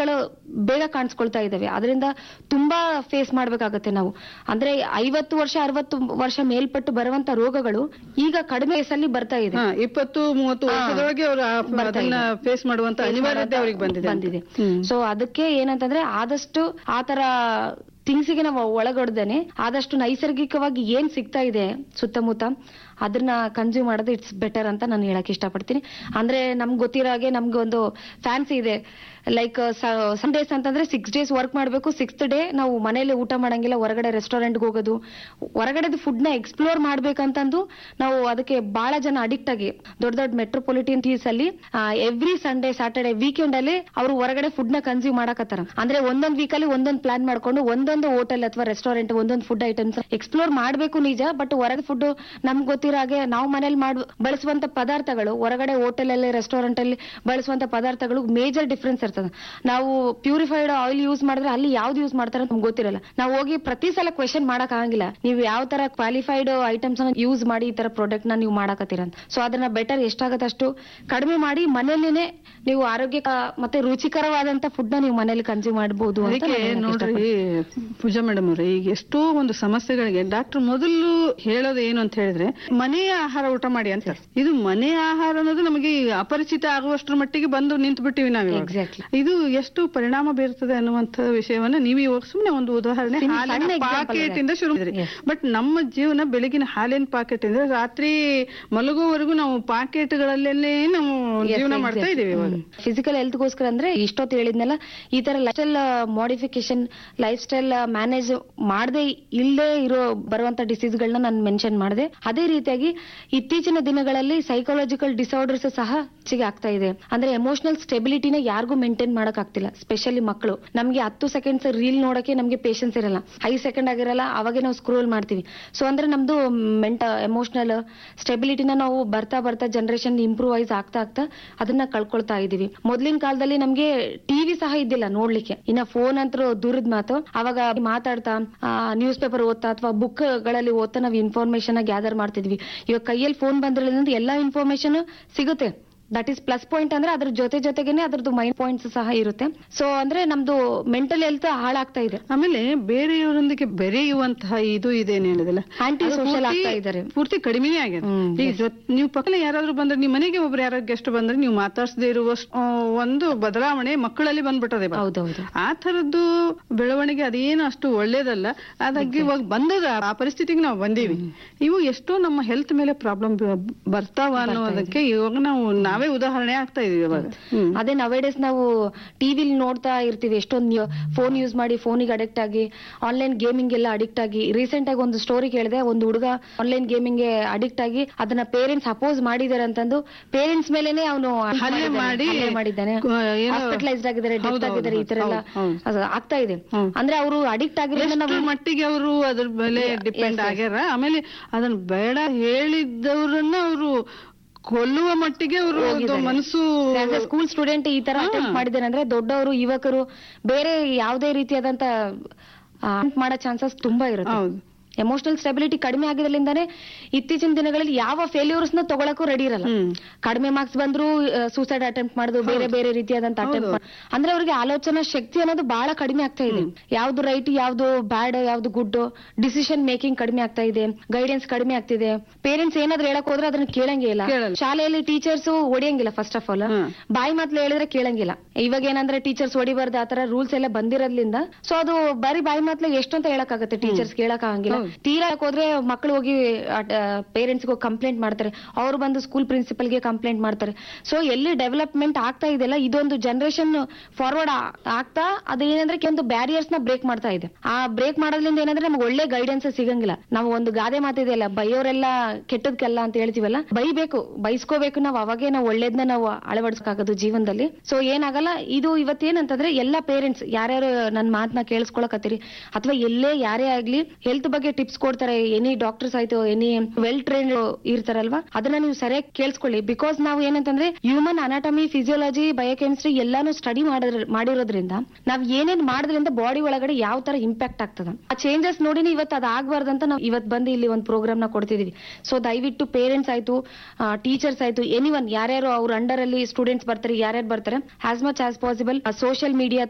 ರೋಗಗಳು ಬೇಗ ಕಾಣಿಸ್ಕೊಳ್ತಾ ಇದಾವೆ ಅದರಿಂದ ತುಂಬಾ ಫೇಸ್ ಮಾಡ್ಬೇಕಾಗತ್ತೆ ನಾವು ಅಂದ್ರೆ ಐವತ್ತು ವರ್ಷ ಅರವತ್ತು ವರ್ಷ ಮೇಲ್ಪಟ್ಟು ಬರುವಂತ ರೋಗಗಳು ಈಗ ಕಡಿಮೆ ವಯಸ್ಸಲ್ಲಿ ಬರ್ತಾ ಇದೆ ಹಾ, ಇಪ್ಪತ್ತು ಮೂವತ್ತು ಹಾ. ವರ್ಷದೊಳಗೆ ಅವರು ಬರ್ತಾ ಅದನ್ನ ಇದೆ. ಫೇಸ್ ಮಾಡುವಂತ Face ಅನಿವಾರ್ಯತೆ ಮಾಡುವಂತ ಅವ್ರಿಗೆ ಬಂದಿದೆ ಅಂತ. ಬಂದಿದೆ ಹ್ಮ್. ಸೊ ಅದಕ್ಕೆ ಏನಂತಂದ್ರೆ ಆದಷ್ಟು ಆತರ ಥಿಂಗ್ಸಿಗೆ ನಾವು ಒಳಗೊಡ್ದೇನೆ ಆದಷ್ಟು ನೈಸರ್ಗಿಕವಾಗಿ ಏನ್ ಸಿಗ್ತಾ ಇದೆ ಸುತ್ತಮುತ್ತ ಅದನ್ನ ಕನ್ಸ್ಯೂಮ್ ಮಾಡೋದು ಇಟ್ಸ್ ಬೆಟರ್ ಅಂತ ನಾನು ಹೇಳಕ್ ಇಷ್ಟಪಡ್ತೀನಿ ಅಂದ್ರೆ ನಮ್ಗೆ ಗೊತ್ತಿರೋ ಹಾಗೆ ನಮ್ಗೆ ಒಂದು ಫ್ಯಾನ್ಸಿ ಇದೆ ಲೈಕ್ ಸಮ್ ಡೇಸ್ ಅಂತಂದ್ರೆ ಸಿಕ್ಸ್ ಡೇಸ್ ವರ್ಕ್ ಮಾಡಬೇಕು ಸಿಕ್ಸ್ತ್ ಡೇ ನಾವು ಮನೇಲಿ ಊಟ ಮಾಡಂಗಿಲ್ಲ ಹೊರಗಡೆ ರೆಸ್ಟೋರೆಂಟ್ಗೆ ಹೋಗೋದು ಹೊರಗಡೆದು ಫುಡ್ ನ ಎಕ್ಸ್ಪ್ಲೋರ್ ಮಾಡ್ಬೇಕಂತಂದು ನಾವು ಅದಕ್ಕೆ ಬಹಳ ಜನ ಅಡಿಕ್ಟ್ ಆಗಿ ದೊಡ್ಡ ದೊಡ್ಡ ಮೆಟ್ರೋಪಾಲಿಟನ್ ಸಿಟೀಸ್ ಅಲ್ಲಿ ಎವ್ರಿ ಸಂಡೇ ಸ್ಯಾಟರ್ಡೆ ವೀಕೆಂಡ್ ಅಲ್ಲಿ ಅವರು ಹೊರಗಡೆ ಫುಡ್ ನ ಕನ್ಸ್ಯೂಮ್ ಮಾಡಕತ್ತಾರ ಅಂದ್ರೆ ಒಂದೊಂದ್ ವೀಕ್ ಅಲ್ಲಿ ಒಂದೊಂದ್ ಪ್ಲಾನ್ ಮಾಡ್ಕೊಂಡು ಒಂದೊಂದು ಹೋಟೆಲ್ ಅಥವಾ ರೆಸ್ಟೋರೆಂಟ್ ಒಂದೊಂದು ಫುಡ್ ಐಟಮ್ಸ್ ಎಕ್ಸ್ಪ್ಲೋರ್ ಮಾಡ್ಬೇಕು ನಿಜ ಬಟ್ ಹೊರಗೆ ಫುಡ್ ನಮ್ಗೆ ಗೊತ್ತಿರೋ ಹಾಗೆ ನಾವು ಮನೇಲಿ ಮಾಡ್ ಬಳಸುವಂತ ಪದಾರ್ಥಗಳು ಹೊರಗಡೆ ಹೋಟೆಲ್ ಅಲ್ಲಿ ರೆಸ್ಟೋರೆಂಟ್ ಅಲ್ಲಿ ಬಳಸುವಂತ ಪದಾರ್ಥಗಳು ಮೇಜರ್ ಡಿಫ್ರೆನ್ಸ್ ಇರ್ತದೆ ನಾವು ಪ್ಯೂರಿಫೈಡ್ ಆಯಿಲ್ ಯೂಸ್ ಮಾಡಿದ್ರೆ ಅಲ್ಲಿ ಯಾವ್ದು ಯೂಸ್ ಮಾಡ್ತಾರೆ ನಮ್ಗೆ ಗೊತ್ತಿರಲ್ಲ ನಾವು ಹೋಗಿ ಪ್ರತಿ ಸಲ ಕ್ವೆಶನ್ ಮಾಡಕ್ ಆಗಂಗಿಲ್ಲ ನೀವು ಯಾವ ತರ ಕ್ವಾಲಿಫೈಡ್ ಐಟಮ್ಸ್ ಅನ್ನ ಯೂಸ್ ಮಾಡಿ ಈ ತರ ಪ್ರಾಡಕ್ಟ್ ನ ನೀವು ಮಾಡಕತ್ತೀರ ಅಂತ ಸೊ ಅದನ್ನ ಬೆಟರ್ ಎಷ್ಟಾಗತ್ತೆ ಅಷ್ಟು ಕಡಿಮೆ ಮಾಡಿ ಮನೇಲಿನೇ ನೀವು ಆರೋಗ್ಯ ಮತ್ತೆ ರುಚಿಕರವಾದಂತ ಫುಡ್ ನ ನೀವು ಮನೇಲಿ ಕನ್ಸ್ಯೂಮ್ ಮಾಡಬಹುದು ಅಂತ ಅದಕ್ಕೆ ನಾನು ಹೇಳಕ್ ನೋಡ್ರಿ ಪೂಜಾ ಮೇಡಮ್ ಅವ್ರೆ ಈಗ ಎಷ್ಟೋ ಒಂದು ಸಮಸ್ಯೆಗಳಿಗೆ ಡಾಕ್ಟರ್ ಮೊದಲು ಹೇಳೋದು ಏನು ಅಂತ ಹೇಳಿದ್ರೆ ಮನೆಯ ಆಹಾರ ಊಟ ಮಾಡಿ ಅಂತ ಇದು ಮನೆಯ ಆಹಾರ ಅನ್ನೋದು ನಮಗೆ ಅಪರಿಚಿತ ಆಗುವಷ್ಟರ ಮಟ್ಟಿಗೆ ಬಂದು ನಿಂತು ಬಿಟ್ಟಿವಿ ನಾವು Exactly. ಇದು ಎಷ್ಟು ಪರಿಣಾಮ ಬೀರ್ತದೆ ಅನ್ನುವಂತ ವಿಷಯವನ್ನ ನೀವು ಇವಾಗ ಸುಮ್ಮನೆ ಒಂದು ಉದಾಹರಣೆ ಸಣ್ಣ ಹಾಲಿನ example ಪಾಕೆಟ್ ಇದೆ. ಇಂದ ಶುರು Yes. ಬಟ್ ನಮ್ಮ ಜೀವನ ಬೆಳಗಿನ ಹಾಲಿನ ಪಾಕೆಟ್ ಇಂದ ರಾತ್ರಿ ಮಲಗುವವರೆಗೂ ನಾವು ಪಾಕೆಟ್ ಗಳಲ್ಲೇ ನಾವು ಜೀವನ ಮಾಡ್ತಾ ಇದೀವಿ ಇವಾಗ ಫಿಸಿಕಲ್ ಹೆಲ್ತ್ಗೋಸ್ಕರ ಅಂದ್ರೆ ಇಷ್ಟೊತ್ತು ಹೇಳಿದ್ನಲ್ಲ ಈ ತರ life style modification life style manage ಮಾಡದೆ ಇಲ್ಲದೆ ಇರೋ ಬರುವಂತ ಡಿಸೀಸ್ ಗಳನ್ನ ನಾನು ಮೆನ್ಷನ್ ಮಾಡಿದೆ ಅದೇ ರೀತಿಯಾಗಿ ಇತ್ತೀಚಿನ ದಿನಗಳಲ್ಲಿ ಸೈಕಾಲಜಿಕಲ್ ಡಿಸಾರ್ಡರ್ಸ್ ಸಹ ಹೆಚ್ಚಿಗೆ ಆಗ್ತಾ ಇದೆ ಅಂದ್ರೆ ಎಮೋಷನಲ್ ಸ್ಟೆಬಿಲಿಟಿನ ಯಾರಿಗೂ ಮೇಂಟೈನ್ ಮಾಡಕ್ ಆಗ್ತಿಲ್ಲ ಸ್ಪೆಷಲಿ ಮಕ್ಕಳು ನಮ್ಗೆ ಹತ್ತು ಸೆಕೆಂಡ್ಸ್ ರೀಲ್ ನೋಡಕ್ಕೆ ನಮ್ಗೆ ಪೇಷನ್ಸ್ ಇರಲ್ಲ ಐದು ಸೆಕೆಂಡ್ ಆಗಿರಲ್ಲ ಅವಾಗೆ ನಾವು ಸ್ಕ್ರೋಲ್ ಮಾಡ್ತೀವಿ ಸೊ ಅಂದ್ರೆ ನಮ್ದು ಮೆಂಟ ಎಮೋಷನಲ್ ಸ್ಟೆಬಿಲಿಟಿನ ನಾವು ಬರ್ತಾ ಬರ್ತಾ ಜನರೇಷನ್ ಇಂಪ್ರೂವೈಸ್ ಆಗ್ತಾ ಆಗ್ತಾ ಅದನ್ನ ಕಳ್ಕೊಳ್ತಾ ಇದೀವಿ ಮೊದ್ಲಿನ ಕಾಲದಲ್ಲಿ ನಮ್ಗೆ ಟಿವಿ ಸಹ ಇದ್ದಿಲ್ಲ ನೋಡ್ಲಿಕ್ಕೆ ಇನ್ನ ಫೋನ್ ಅಂತೂ ದೂರದ ಮಾತು ಅವಾಗ ಮಾತಾಡ್ತಾ ನ್ಯೂಸ್ ಪೇಪರ್ ಓದ್ತಾ ಅಥವಾ ಬುಕ್ ಗಳಲ್ಲಿ ಓದ್ತಾ ನಾವು ಇನ್ಫಾರ್ಮೇಶನ್ ಗ್ಯಾದರ್ ಮಾಡ್ತಿದ್ವಿ ಇವಾಗ ಕೈಯಲ್ಲಿ ಫೋನ್ ಬಂದಿರೋದ್ರಿಂದ ಎಲ್ಲಾ ಇನ್ಫಾರ್ಮೇಶನ್ ಸಿಗುತ್ತೆ ದಟ್ ಈಸ್ ಪ್ಲಸ್ ಪಾಯಿಂಟ್ ಅಂದ್ರೆ ಅದ್ರ ಜೊತೆ ಜೊತೆಗೇನೆ ಅದ್ರದ್ದು ಮೈನ್ ಪಾಯಿಂಟ್ಸ್ ಸಹ ಇರುತ್ತೆ ಸೊ ಅಂದ್ರೆ ನಮ್ದು ಮೆಂಟಲ್ ಹೆಲ್ತ್ ಹಾಳಾಗ್ತಾ ಇದೆ ಆಮೇಲೆ ಬೇರೆಯವರೊಂದಿಗೆ ಬೆರೆಯುವಂತಹ ಇದು ಇದೇನು ಹೇಳಿದಲ್ಲ Anti ಅದು social ಪೂರ್ತಿ- ಆಗ್ತಾ ಇದ್ದಾರೆ. ಪೂರ್ತಿ ಕಡಿಮೆನೇ ಆಗಿದೆ ಹ್ಮ್, ಈಗ ಜೊತ್ ನೀವು ಪಕ್ಕದಲ್ಲಿ ಯಾರಾದ್ರೂ ಬಂದ್ರೆ ನಿಮ್ಮ ಮನೆಗೆ ಒಬ್ರು ಯಾರೋ ಗೆಸ್ಟ್ ಬಂದ್ರೆ ನೀವು ಮಾತಾಡ್ಸದೇ ಇರುವಷ್ಟು ಆ, ಒಂದು ಬದಲಾವಣೆ ಮಕ್ಕಳಲ್ಲಿ ಬಂದ್ಬಿಟ್ಟದೆ ಇವಾಗ. ಹೌದೌದು ಆ ತರದ್ದು ಬೆಳವಣಿಗೆ ಅದೇನು ಅಷ್ಟು ಒಳ್ಳೇದಲ್ಲ ಅದಾಗಿ ಇವಾಗ ಬಂದದ ಆ ಪರಿಸ್ಥಿತಿಗೆ ನಾವು ಬಂದೀವಿ ಇವು ಎಷ್ಟೋ ನಮ್ಮ ಹೆಲ್ತ್ ಮೇಲೆ ಪ್ರಾಬ್ಲಮ್ ಬರ್ತಾವ ಅನ್ನೋದಕ್ಕೆ ಇವಾಗ ನಾವು ನಾವೇ ಉದಾಹರಣೆ ಆಗ್ತಾ ಇದೀವಿ ಇವಾಗ ಹ್ಮ್. ಅದೇ ನವೇಡೇಸ್ ನಾವು ಟಿವಿಲಿ ನೋಡ್ತಾ ಇರ್ತೀವಿ ಎಷ್ಟೊಂದು ಫೋನ್ ಯೂಸ್ ಮಾಡಿ ಫೋನಿಗೆ ಅಡಿಕ್ಟ್ ಆಗಿ ಆನ್ಲೈನ್ ಗೇಮಿಂಗ್ ಎಲ್ಲ ಅಡಿಕ್ಟ್ ಆಗಿ ರೀಸೆಂಟ್ ಆಗಿ ಒಂದು ಸ್ಟೋರಿ ಕೇಳಿದೆ ಒಂದು ಹುಡುಗ ಆನ್ಲೈನ್ ಗೇಮಿಂಗ್ ಗೆ ಅಡಿಕ್ಟ್ ಆಗಿ ಅದನ್ನ ಪೇರೆಂಟ್ಸ್ ಅಪೋಸ್ ಮಾಡಿದಾರೆ ಅಂತಂದು ಪೇರೆಂಟ್ಸ್ ಮೇಲೇನೆ ಅವನು ಹಲ್ಲೆ ಮಾಡಿ ಮಾಡಿದ್ದಾನೆ ಕ- ಏನೋ- ಹಾಸ್ಪಿಟಲೈಸ್ಡ್ ಆಗಿದ್ದಾರೆ ಡೆತ್ ಹೌದು, ಆಗಿದ್ದಾರೆ ಈ ತರ ಎಲ್ಲ ಹೌದು, ಹೌದು. ಅದು ಆಗ್ತಾ ಇದೆ ಹ್ಮ್. ಅಂದ್ರೆ ಅವರು ಅಡಿಕ್ಟ್ ಆಗಿರೋದನ್ನ ಎಷ್ಟು ನಾವು ಮಟ್ಟಿಗೆ ಅವರು ಅದ್ರ ಮೇಲೆ Yes, ಡಿಪೆಂಡ್ yes. ಆಗ್ಯಾರ ಆಮೇಲೆ ಅದನ್ನ ಬೇಡ ಹೇಳಿದ್ದವ್ರನ್ನ ಅವರು ಕೊಲ್ಲುವ ಮಟ್ಟಿಗೆ ಅವರು ಹೋಗಿದ್ದಾರೆ. ಮನಸ್ಸು ಸ್ಕೂಲ್ ಸ್ಟೂಡೆಂಟ್ ಈ ತರ ಹಾ. ಅಟೆಂಪ್ಟ್ ಮಾಡಿದ್ದಾರೆ ಅಂದ್ರೆ ದೊಡ್ಡವರು ಯುವಕರು ಬೇರೆ ಯಾವುದೇ ರೀತಿಯಾದಂತ attempt ಮಾಡೋ ಚಾನ್ಸಸ್ ತುಂಬಾ ಇರುತ್ತೆ ಹೌದು ಎಮೋಷನಲ್ ಸ್ಟೆಬಿಲಿಟಿ ಕಡಿಮೆ ಆಗಿದ್ರಿಂದಾನೆ ಇತ್ತೀಚಿನ ದಿನಗಳಲ್ಲಿ ಯಾವ ಫೇಲ್ಯೂರ್ಸ್ ನ ತಗೊಳಕ್ಕೂ ರೆಡಿ ಇರಲ್ಲ ಹ್ಮ್. ಕಡಿಮೆ ಮಾರ್ಕ್ಸ್ ಬಂದ್ರು ಸೂಸೈಡ್ ಅಟೆಂಪ್ಟ್ ಮಾಡೋದು ಬೇರೆ ಬೇರೆ ರೀತಿಯಾದಂತ ಅಟೆಂಪ್ಟ್ ಹೌದು. ಅಂದ್ರೆ ಅವ್ರಿಗೆ ಆಲೋಚನಾ ಶಕ್ತಿ ಅನ್ನೋದು ಬಹಳ ಕಡಿಮೆ ಆಗ್ತಾ ಇದೆ ಯಾವ್ದು ರೈಟ್ ಯಾವ್ದು ಬ್ಯಾಡ್ ಯಾವ್ದು ಗುಡ್ ಡಿಸಿಷನ್ ಮೇಕಿಂಗ್ ಕಡಿಮೆ ಆಗ್ತಾ ಇದೆ ಗೈಡೆನ್ಸ್ ಕಡಿಮೆ ಆಗ್ತಿದೆ ಪೇರೆಂಟ್ಸ್ ಏನಾದ್ರು ಹೇಳಕ್ ಹೋದ್ರೆ ಅದನ್ನ ಕೇಳಂಗೇ ಇಲ್ಲ ಕೇಳಲ್ಲ. ಶಾಲೆಯಲ್ಲಿ ಟೀಚರ್ಸ್ ಹೊಡಿಯಂಗಿಲ್ಲ ಫಸ್ಟ್ ಆಫ್ ಆಲ್ ಹ್ಮ್. ಬಾಯಿ ಮಾತ್ಲು ಹೇಳಿದ್ರೆ ಕೇಳಂಗಿಲ್ಲ ಇವಾಗ ಏನಂದ್ರೆ ಟೀಚರ್ಸ್ ಹೊಡಿಬಾರ್ದು ಆತರ ರೂಲ್ಸ್ ಎಲ್ಲ ಬಂದಿರೋದ್ರಿಂದ ಸೊ ಅದು ಬರೀ ಬಾಯಿ ಮಾತ್ಲು ಎಷ್ಟು ಅಂತ ಹೇಳಕ್ಕಾಗತ್ತೆ ಟೀಚರ್ಸ್ ಕೇಳಕ್ ಆಗಂಗಿಲ್ಲ ತೀರಾ ಹೋದ್ರೆ ಮಕ್ಕಳು ಹೋಗಿ ಪೇರೆಂಟ್ಸ್ ಕಂಪ್ಲೇಂಟ್ ಮಾಡ್ತಾರೆ ಅವ್ರು ಬಂದು ಸ್ಕೂಲ್ ಪ್ರಿನ್ಸಿಪಲ್ ಗೆ ಕಂಪ್ಲೇಂಟ್ ಮಾಡ್ತಾರೆ ಸೊ ಎಲ್ಲಿ ಡೆವಲಪ್ಮೆಂಟ್ ಆಗ್ತಾ ಇದೆಯಲ್ಲ ಇದೊಂದು ಜನರೇಷನ್ ಫಾರ್ವರ್ಡ್ ಆಗ್ತಾ ಅದೇನಂದ್ರೆ ಕೆಲವೊಂದು ಬ್ಯಾರಿಯರ್ಸ್ ನ ಬ್ರೇಕ್ ಮಾಡ್ತಾ ಇದೆ ಆ ಬ್ರೇಕ್ ಮಾಡೋದ್ರಿಂದ ಏನಂದ್ರೆ ನಮ್ಗೆ ಒಳ್ಳೆ ಗೈಡೆನ್ಸ್ ಸಿಗಂಗಿಲ್ಲ ನಾವು ಒಂದು ಗಾದೆ ಮಾತಿದೆಯಲ್ಲ ಬೈಯೋರೆಲ್ಲ ಕೆಟ್ಟದ್ಕೆಲ್ಲ ಅಂತ ಹೇಳ್ತೀವಲ್ಲ ಬೈಬೇಕು ಬೈಸ್ಕೋಬೇಕು ನಾವು ಅವಾಗೇ ನಾವು ಒಳ್ಳೇದ್ನ ನಾವು ಅಳವಡಿಸ್ಕಾಗೋದು ಜೀವನದಲ್ಲಿ ಸೊ ಏನಾಗಲ್ಲ ಇದು ಇವತ್ತೇನಂತಂದ್ರೆ ಎಲ್ಲಾ ಪೇರೆಂಟ್ಸ್ ಯಾರ್ಯಾರು ನನ್ನ ಮಾತನ್ನ ಕೇಳಿಸ್ಕೊಳಕತ್ತೀರಿ ಅಥವಾ ಎಲ್ಲೇ ಯಾರೇ ಆಗ್ಲಿ ಹೆಲ್ತ್ ಬಗ್ಗೆ ಟಿಪ್ಸ್ ಕೊಡ್ತಾರೆ ಎನಿ ಡಾಕ್ಟರ್ಸ್ ಆಯ್ತು ಎನಿ ವೆಲ್ ಟ್ರೈನ್ ಇರ್ತಾರಲ್ವಾ ಅದನ್ನ ನೀವು ಸರಿಯಾಗಿ ಕೇಳಿಸ್ಕೊಳ್ಳಿ ಬಿಕಾಸ್ ನಾವು ಏನಂತಂದ್ರೆ ಹ್ಯೂಮನ್ ಅನಾಟಮಿ ಫಿಸಿಯೋಲಜಿ ಬಯೋಕೆಮಿಸ್ಟ್ರಿ ಎಲ್ಲಾನು ಸ್ಟಡಿ ಮಾಡಿರೋದ್ರಿಂದ ನಾವ್ ಏನೇನ್ ಮಾಡೋದ್ರಿಂದ ಬಾಡಿ ಒಳಗಡೆ ಯಾವ ತರ ಇಂಪ್ಯಾಕ್ಟ್ ಆಗ್ತದ ಆ ಚೇಂಜಸ್ ನೋಡಿನಿ ಇವತ್ತು ಅದ್ ಆಗ್ಬಾರ್ದಂತ ನಾವು ಇವತ್ ಬಂದು ಇಲ್ಲಿ ಒಂದು ಪ್ರೋಗ್ರಾಮ್ ನ ಕೊಡ್ತಿದೀವಿ ಸೊ ದಯವಿಟ್ಟು ಪೇರೆಂಟ್ಸ್ ಆಯ್ತು ಟೀಚರ್ಸ್ ಆಯ್ತು ಎನಿ ಒನ್ ಯಾರ್ಯಾರು ಅವ್ರ ಅಂಡರ್ ಅಲ್ಲಿ ಸ್ಟೂಡೆಂಟ್ಸ್ ಬರ್ತಾರೆ ಯಾರ್ಯಾರು ಬರ್ತಾರೆ as much as possible social media